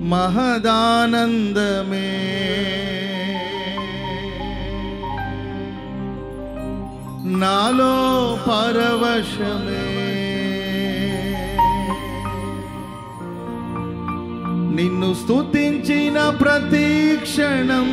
మహదానందమే నాలో పరవశమే నిన్ను స్తుతించిన ప్రతి క్షణం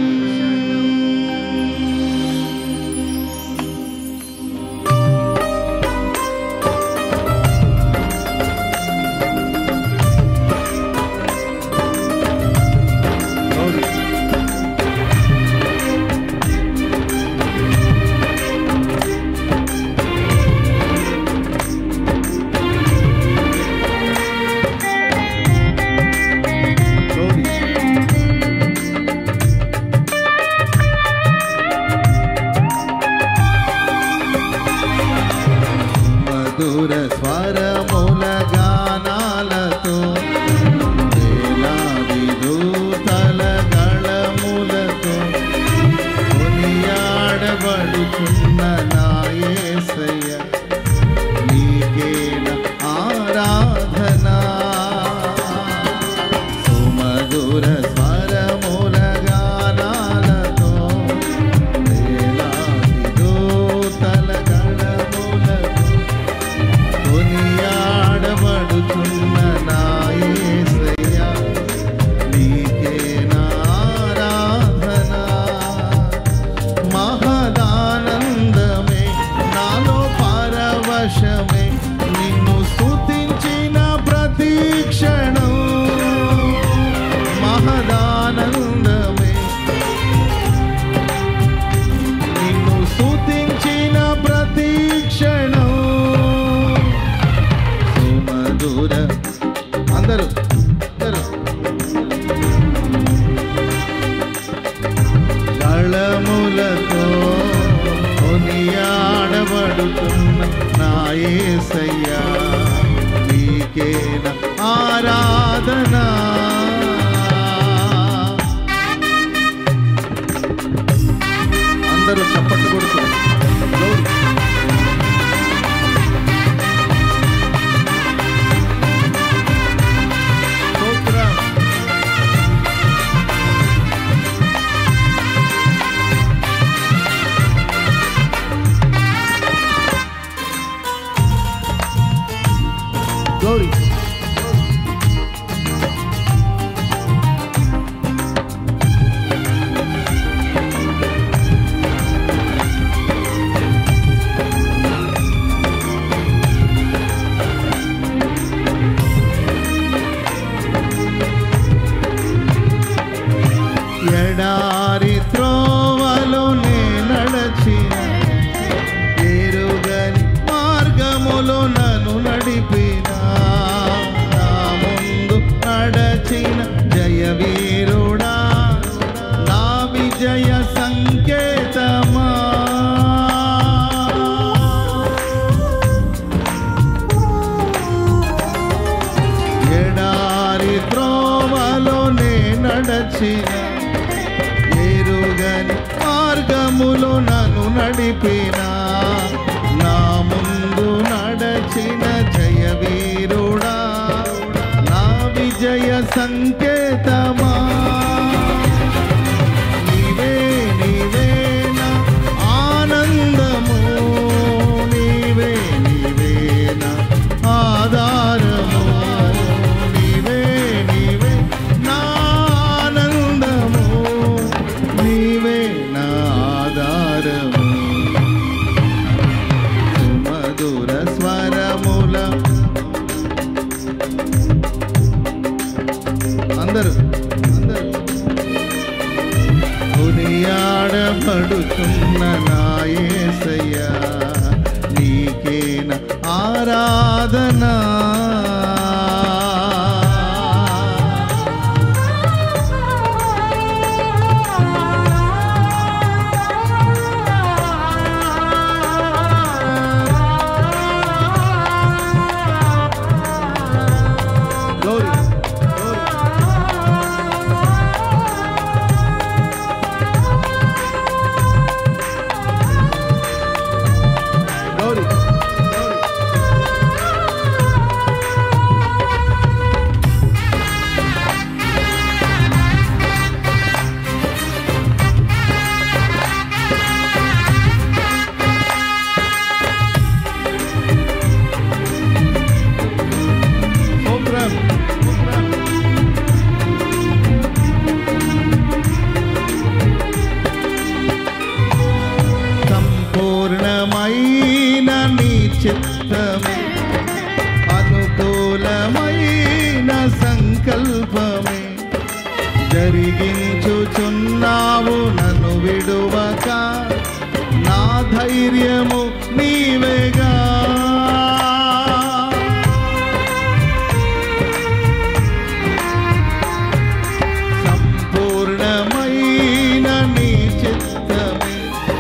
మధుర స్వరముల గానాలతో వేలాది దూతల గళములతో కొనియాడబడుచున్న నా యేసయ్య నీకేన ఆరాధన సుమధుర స్వరముల గానాలతో వేలాది దూతల గళములతో కొనియాడబడుతున్న నా యేసయ్య నీకే నా ఆరాధన మహదానందమే నాలో పరవశమే నిన్ను స్తుతించిన ప్రతి క్షణం మహదానందమే నిన్ను స్తుతించిన ప్రతి క్షణం సుమధుర అందరూ అందరూ దళములతో కొనియాడబడుతున్న నా యేసయ్యా నీకేన ఆరాధన అందరూ చప్పట్లు కొడుతూ Glory. స్తోత్రం. Glory. ఎడారి త్రోవలో నే నడచిన ఎరుగని మార్గములో నన్ను నడిపిన నా ముందు నడచిన జయ వీరుడా నా విజయ సంకేతమా ఎడారి త్రోవలో నే నడచిన ఎరుగని మార్గములో నన్ను నడిపిన నా ముందు నడచిన జయ వీరుడా నా విజయ సంకేతమా నీవే నీవే నా ఆనందము నీవే నీవే నా ఆధారము నీవే నీవే నా ఆనందము నీవే నా ఆధారము సుమధుర స్వరముల అందరూ అందరూ కొనియాడబడుతున్న నా యేసయ్యా నీకేన ఆరాధన Glory. Glory. Glory. Glory. నీ చిత్తమే అనుకూలమైన సంకల్పమే జరిగించుచున్నావు నన్ను విడువక నా ధైర్యము నీవేగా సంపూర్ణమైన నీ చిత్తమే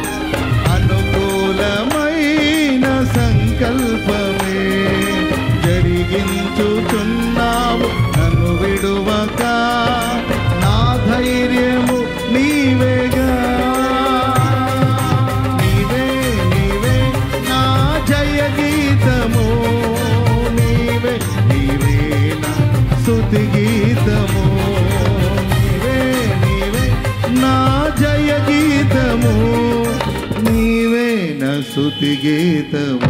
అనుకూలమైన సంకల్పమే జరిగించుచున్నావు నన్ను విడువక నా ధైర్యము నీవేగా నీవే నీవే నా జయ గీతము నీవే నీవే నా స్తుతి గీతము నీవే నీవే నా జయ గీతము నీవే నా స్తుతి గీతము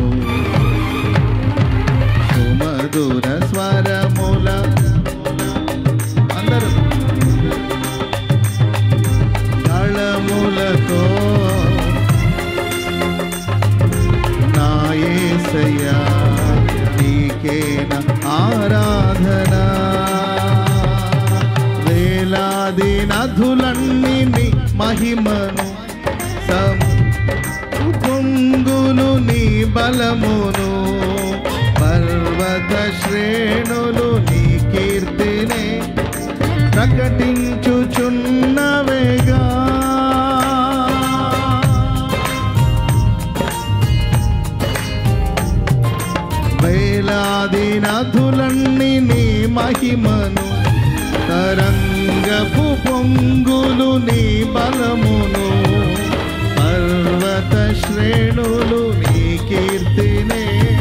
సుమధుర స్వరముల అందరూ తళములతో నా యేసయ్యా నీకేన ఆరాధన వేలాది నధులన్నీ నీ మహిమను సం పొంగులు నీ బలమును పర్వత శ్రేణులు నీ కీర్తినే ప్రకటించుచున్నవేగా వేలాది నదులన్నీ నీ మహిమను తరంగపు పొంగులు నీ బలమును పర్వత శ్రేణులు నీ కీర్తినే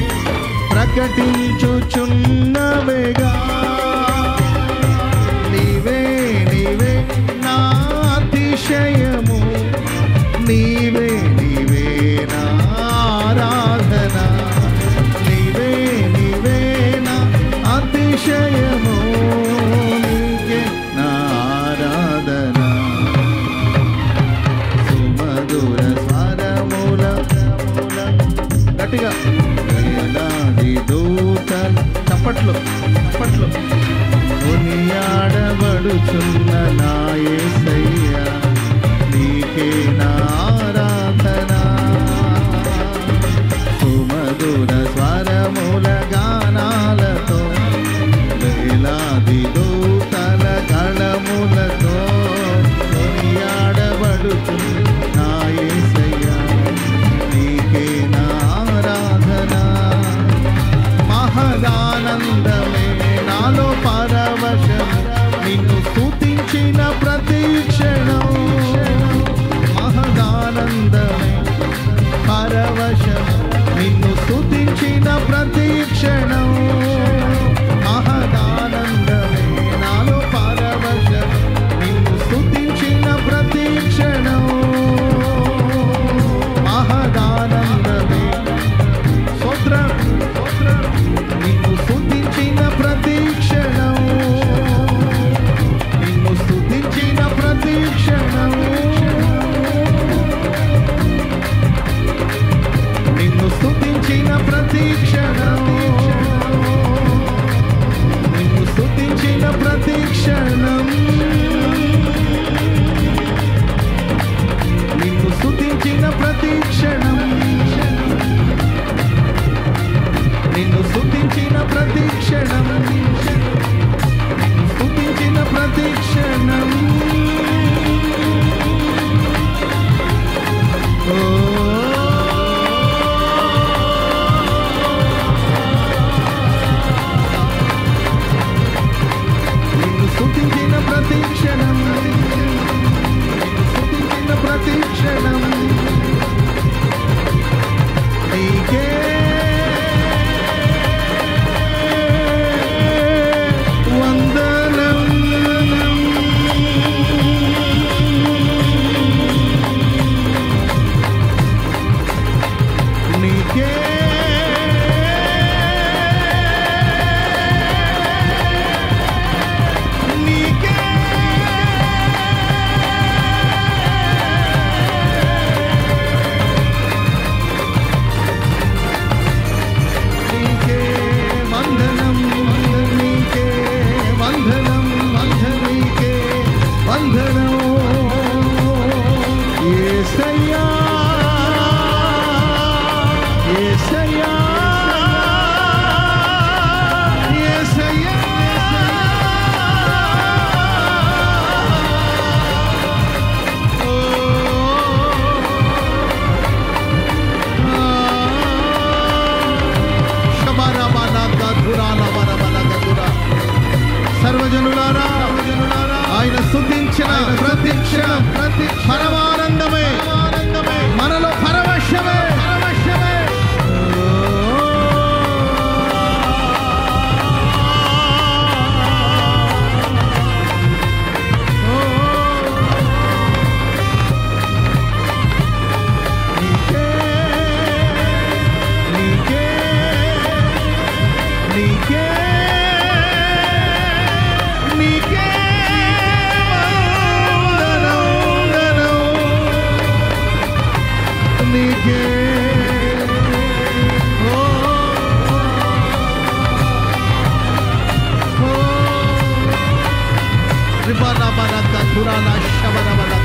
ప్రకటించుచున్నవేగా నీవే నీవే నా అతిశయము నీవే నీవే నా ఆరాధన నీవే నీవే నా అతిశయము నీకే నా ఆరాధన సుమధుర స్వరముల గట్టిగా వేలాది దూతలు చప్పట్లు చప్పట్లు కొనియాడబడుచున్న నా యేసయ్యా నీకే నా ఆరాధన సుమధుర స్వరముల గానాలతో వేలాది దూతల గళములతో కొనియాడబడుచున్న నా యేసయ్యా నీకే నా ఆరాధన మహదానందమే నాలో పరవశం నిన్ను స్తుతించిన ప్రతి క్షణం మహదానందమే పరవశం నిన్ను స్తుతించిన ప్రతి క్షణం మహదానందమే నాలో పరవశం నిన్ను స్తుతించిన ప్రతి క్షణం మహదానందమే స్తోత్రం స్తోత్రం నిన్ను స్తుతించిన ప్రతి క్షణం నిన్ను స్తుతించిన ప్రతి క్షణం నిన్ను స్తుతించిన ప్రతి క్షణం నిన్ను స్తుతించిన ప్రతి క్షణం నిన్ను స్తుతించిన ప్రతి క్షణం నిన్ను స్తుతించిన ప్రతి క్షణం నిన్ను స్తుతించిన ప్రతి క్షణం ఓ నిన్ను స్తుతించిన ప్రతి క్షణం నిన్ను స్తుతించిన ప్రతి క్షణం నీకే వందనం దైవజనులారా ఆయన స్తుతించిన ప్రతి క్షణం ప్రతి పరమానందమే మనలో పరవశమే పరవశమే నీకే నీకే నీకే నీకే వందనం, వందనం. నీకే ఓ, ఓ. రిబానా బనక తురానా శబన బనక